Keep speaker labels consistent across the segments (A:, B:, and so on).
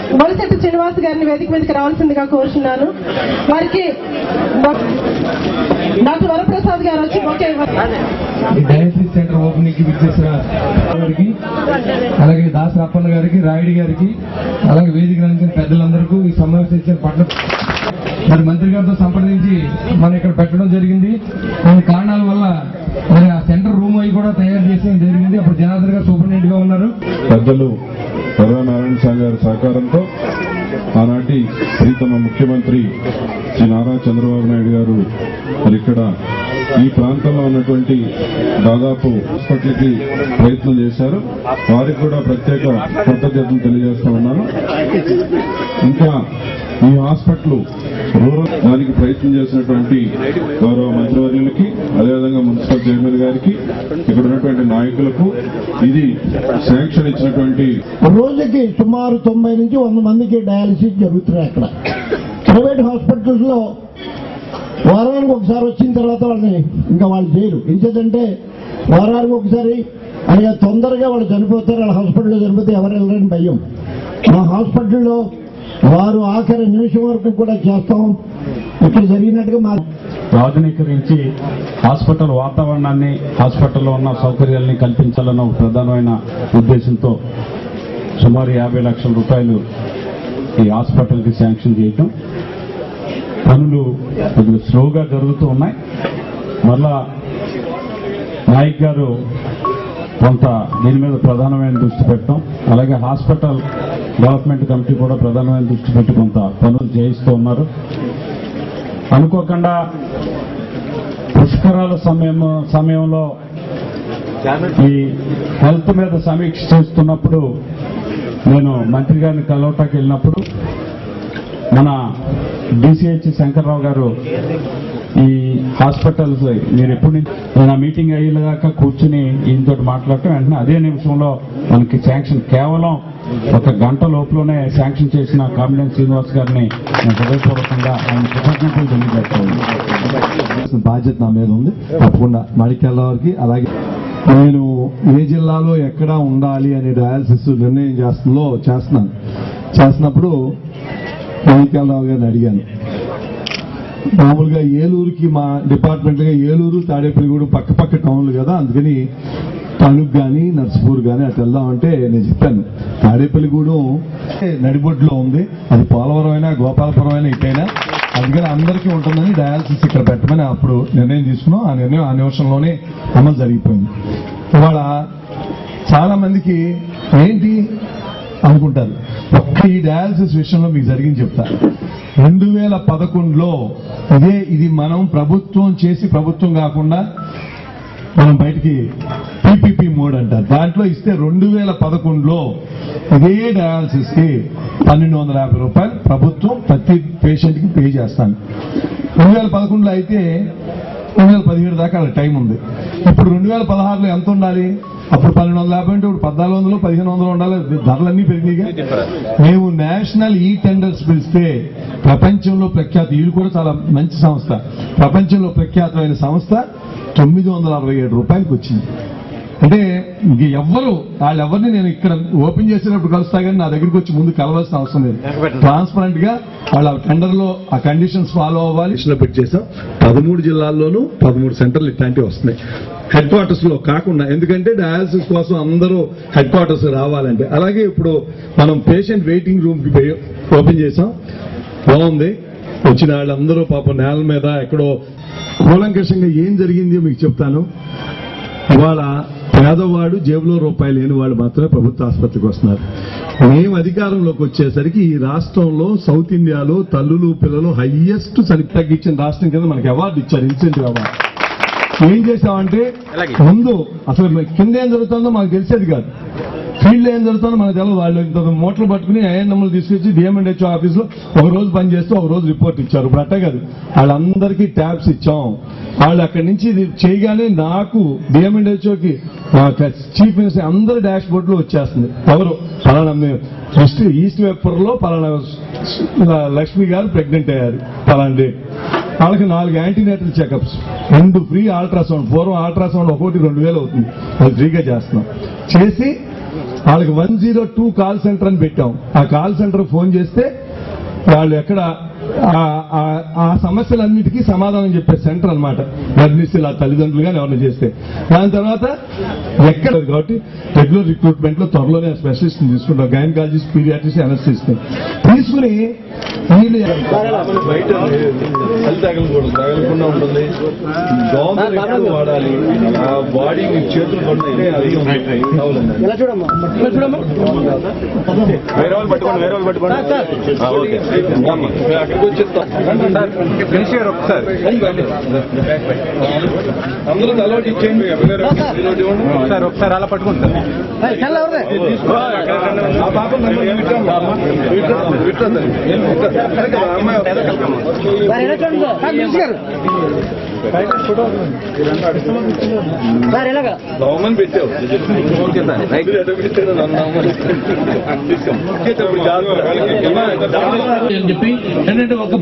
A: మొలశెట్టి శ్రీనివాస్ గారిని వేదిక మీదకి రావాల్సిందిగా కోరుతున్నాను వారికి డాక్- డాక్టర్ వరప్రసాద్ గారు వచ్చి ఒకే
B: డయాలసిస్ సెంటర్ ఓపెనింగ్ కి విచ్చేసిన గారికి అలాగే దాస అప్పన్న గారికి రాయుడి గారికి అలాగే వేదిక రంగం పెద్దలందరికీ ఈ సమావేశం ఇచ్చిన పట్ల మరి మంత్రి గారితో సంప్రదించి మనం ఇక్కడ పెట్టడం జరిగింది కొన్ని కారణాల వల్ల మరి ఆ సెంటర్ రూమ్ అవి కూడా తయారు చేసడం జరిగింది అప్పుడు జనార్దన్ గారు సూపరింటెండెంట్ గా ఉన్నారు
C: పెద్దలు వరవ నారాయణ స్వామి గారి సహకారంతో ఆనాటి ప్రీతమ ముఖ్యమంత్రి శ్రీ నారా చంద్రబాబు నాయుడు గారు మరి ఇక్కడ ఈ ప్రాంతంలో ఉన్నటువంటి దాదాపు హాస్పిటల్కి ప్రయత్నం చేశారు వారికి కూడా ప్రత్యేక కృతజ్ఞతలు తెలియజేస్తా ఉన్నాను ఇంకా ఈ హాస్పిటల్ రూరల్ దానికి ప్రయత్నం చేసినటువంటి గౌరవ మంత్రివర్యులకి అదేవిధంగా మున్సిపల్ చైర్మన్ గారికి ఇక్కడ ఉన్నటువంటి నాయకులకు ఇది శాంక్షన్ ఇచ్చినటువంటి
D: రోజుకి సుమారు తొంభై నుంచి వంద మందికి డయాలసిస్ జరుగుతున్నాయి అక్కడ ప్రైవేట్ హాస్పిటల్స్ లో వారానికి ఒకసారి వచ్చిన తర్వాత వాళ్ళని ఇంకా వాళ్ళు చేయరు ఎంచేదంటే వారానికి ఒకసారి అలాగే తొందరగా వాళ్ళు చనిపోతారు వాళ్ళ హాస్పిటల్లో చనిపోతే ఎవరు వెళ్ళరని భయం మా హాస్పిటల్లో వారు ఆఖరి నిమిషం వరకు కూడా చేస్తాం ఇక్కడ జరిగినట్టుగా మా
E: ఆధునీకరించి హాస్పిటల్ వాతావరణాన్ని హాస్పిటల్లో ఉన్న సౌకర్యాలని కల్పించాలన్న ఒక ప్రధానమైన ఉద్దేశంతో సుమారు యాభై లక్షల రూపాయలు ఈ హాస్పిటల్కి శాంక్షన్ చేయటం పనులు కొద్దిగా స్లోగా జరుగుతూ ఉన్నాయి మళ్ళా నాయక్ గారు కొంత దీని మీద ప్రధానమైన దృష్టి పెట్టడం అలాగే హాస్పిటల్ డెవలప్మెంట్ కమిటీ కూడా ప్రధానమైన దృష్టి పెట్టి కొంత పనులు చేయిస్తూ ఉన్నారు అనుకోకుండా పుష్కరాల సమయం సమయంలో ఈ హెల్త్ మీద సమీక్ష చేస్తున్నప్పుడు నేను మంత్రి గారిని కలవటానికి వెళ్ళినప్పుడు మన డిసిహెచ్ శంకర్రావు గారు ఈ హాస్పిటల్స్ మీరు ఎప్పుడు నుంచి నేను ఆ మీటింగ్ అయ్యేదాకా కూర్చుని ఈయనతో మాట్లాడటం వెంటనే అదే నిమిషంలో మనకి శాంక్షన్ కేవలం ఒక గంట లోపలనే శాంక్షన్ చేసిన కామిడెన్ శ్రీనివాస్ గారిని నేను హృదయపూర్వకంగా ఆయన కృతజ్ఞతలు తెలియజేస్తాను
F: బాధ్యత నా మీద ఉంది తప్పకుండా మడికెళ్ళ వారికి అలాగే నేను ఏ జిల్లాలో ఎక్కడ ఉండాలి అనే డయాలసిస్ నిర్ణయం చేస్తుందో చేస్తున్నాను చేస్తున్నప్పుడు మడికెళ్ళరావు గారిని అడిగాను మామూలుగా ఏలూరుకి మా డిపార్ట్మెంట్ గా ఏలూరు తాడేపల్లిగూడెం పక్క పక్క టౌన్లు కదా అందుకని తణుకు కానీ నర్సిపూర్ కానీ అటు వెళ్దామంటే నేను చెప్పాను తాడేపల్లిగూడెం నడిబొడ్లో ఉంది అది పోలవరం అయినా గోపాలపురం అయినా ఇటైనా అందుకని అందరికీ ఉంటుందని డయాలసిస్ ఇక్కడ పెట్టమని అప్పుడు నిర్ణయం తీసుకున్నాం ఆ నిర్ణయం ఆ నిమిషంలోనే అమలు జరిగిపోయింది ఇవాళ చాలా మందికి ఏంటి అనుకుంటారు ఒక్క ఈ డయాలసిస్ విషయంలో మీకు జరిగింది చెప్తా రెండు వేల పదకొండులో ఇదే ఇది మనం ప్రభుత్వం చేసి ప్రభుత్వం కాకుండా మనం బయటికి పీపీపీ మోడ్ అంటారు దాంట్లో ఇస్తే రెండు వేల పదకొండులో ఇదే డయాలసిస్ కి పన్నెండు వందల యాభై రూపాయలు ప్రభుత్వం ప్రతి పేషెంట్ కి పే చేస్తాను రెండు వేల పదకొండులో అయితే రెండు వేల పదిహేడు దాకా అలా టైం ఉంది ఇప్పుడు రెండు వేల పదహారులో ఎంత ఉండాలి అప్పుడు పన్నెండు వందల యాభై అంటే ఇప్పుడు పద్నాలుగు వందలు పదిహేను వందలు ఉండాలి ధరలన్నీ పెరిగినాయిగా మేము నేషనల్ ఈ టెండర్స్ పిలిస్తే ప్రపంచంలో ప్రఖ్యాతి వీళ్ళు కూడా చాలా మంచి సంస్థ ప్రపంచంలో ప్రఖ్యాతమైన సంస్థ తొమ్మిది వందల అరవై ఏడు రూపాయలకి వచ్చింది అంటే ఇంక ఎవ్వరు వాళ్ళెవరిని నేను ఇక్కడ ఓపెన్ చేసినప్పుడు కలుస్తా కానీ నా దగ్గరికి వచ్చి ముందు కలవాల్సిన అవసరం లేదు ట్రాన్స్పరెంట్ గా వాళ్ళ టెండర్ లో ఆ కండిషన్స్ ఫాలో అవ్వాలి లో పెట్టి చేసాం పదమూడు జిల్లాల్లోనూ పదమూడు సెంటర్లు ఇట్లాంటివి వస్తున్నాయి హెడ్ క్వార్టర్స్ లో కాకుండా ఎందుకంటే డయాలసిస్ కోసం అందరూ హెడ్ క్వార్టర్స్ రావాలంటే అలాగే ఇప్పుడు మనం పేషెంట్ వెయిటింగ్ రూమ్ కి పోయి ఓపెన్ చేసాం బాగుంది వచ్చిన వాళ్ళందరూ పాపం నేల మీద ఎక్కడో కూలంకషంగా ఏం జరిగిందో మీకు చెప్తాను ఇవాళ పేదవాడు జేబులో రూపాయి లేని వాళ్ళు మాత్రమే ప్రభుత్వ ఆసుపత్రికి వస్తున్నారు మేము అధికారంలోకి వచ్చేసరికి ఈ రాష్ట్రంలో సౌత్ ఇండియాలో తల్లులు పిల్లలు హైయెస్ట్ చని తగ్గించిన రాష్ట్రం కింద మనకి అవార్డు ఇచ్చారు ఇన్సెంటివ్ అవార్డు ఏం చేసామంటే ముందు అసలు కింద ఏం జరుగుతుందో మాకు తెలిసేది కాదు ఫీల్డ్ ఏం జరుగుతుందో మనకు తెలియదు వాళ్ళు ఇంత మూటలు పట్టుకుని ఐఎన్ఎంలు తీసుకొచ్చి డిఎంఎన్హెచ్ఓ ఆఫీస్ లో ఒక రోజు పని చేస్తూ ఒక రోజు రిపోర్ట్ ఇచ్చారు ఇప్పుడు అట్టే కాదు వాళ్ళందరికీ ట్యాబ్స్ ఇచ్చాం వాళ్ళు అక్కడి నుంచి ఇది చేయగానే నాకు డిఎంఎన్హెచ్ఓకి చీఫ్ మినిస్టర్ అందరి డాష్ బోర్డ్ లో వచ్చేస్తుంది ఎవరు పలానా మేము ఈస్ట్ ఈస్ట్ వెప్పర్ లో పలానా లక్ష్మి గారు ప్రెగ్నెంట్ అయ్యారు పలానా డేట్ వాళ్ళకి నాలుగు యాంటీనేటల్ చెకప్స్ రెండు ఫ్రీ అల్ట్రాసౌండ్ పూర్వం అల్ట్రాసౌండ్ ఒకటి రెండు వేలు అవుతుంది అది ఫ్రీగా చేస్తున్నాం చేసి వాళ్ళకి one zero two call centre అని పెట్టాం ఆ కాల్ సెంటర్ ఫోన్ చేస్తే వాళ్ళు ఎక్కడ ఆ- ఆ- ఆ సమస్యలన్నిటికీ సమాధానం చెప్పే సెంటర్ అనమాట గర్భిణీస్తులు ఆ తల్లిదండ్రులు కానీ ఎవరిని చేస్తే దాని తర్వాత ఎక్కడ కాబట్టి రెగ్యులర్ రిక్రూట్మెంట్ లో త్వరలోనే స్పెషలిస్ట్ తీసుకుంటాం గైనకాలజిస్ట్ పీడియాట్రిస్ట్ అనస్థిస్ట్ తీసుకుని వీళ్ళు
B: బయట చలి తగలకూడదు తగలకుండా ఉంటుంది దోమలు ఎక్కువ వాడాలి ఆ బాడీ మీ చేతులు పడితే అది అవునండి వేరే వాళ్ళు పట్టుకోండి వేరే వాళ్ళు పట్టుకోండి ఆ, ఓకే అమ్మ, మేము అక్కడికి వచ్చేస్తాం ఫినిష్ గారు ఒకసారి అందరూ తలోటి ఇచ్చేయండి తలోటి ఇవ్వండి. ఒకసారి ఒకసారి అలా పట్టుకోండి ఆ పాప నన్ను విట్రమ్మా. విట్రమ్మా, విట్రమ్మా. అరే కదా, అమ్మాయి నవమని పెట్టావు మీరు ఎటు పెట్టారు నన్ను నవమని తీసుకో ఇప్పుడు జాగ్రత్త
G: అని చెప్పి ఏంటంటే ఒక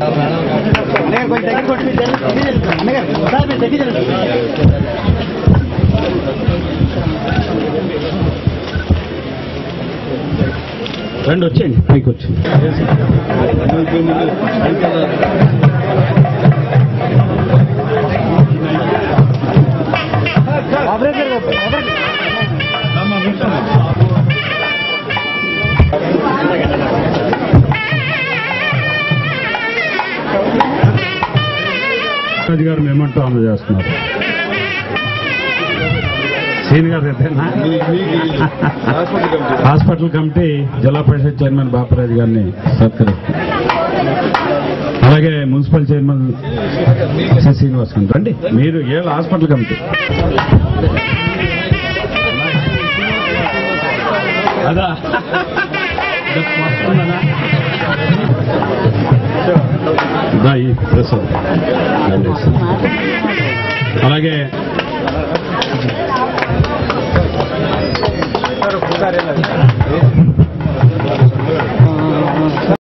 G: రెండు వచ్చేయండి పైకి వచ్చేయండి
E: రాజు గారు మేమంటూ అందజేస్తున్నారు సీన్ గారు ఎదేనా
B: హాస్పిటల్ కమిటీ
E: హాస్పిటల్ కమిటీ జిల్లా పరిషత్ చైర్మన్ బాపరాజు గారిని సత్కరిస్తారు అలాగే మున్సిపల్ చైర్మన్ సి. శ్రీనివాస్ గారు రండి మీరు ఏళ్ళ హాస్పిటల్ కమిటీ అదా దా ఈ ప్రసాద్ అలాగే
B: ఒకసారి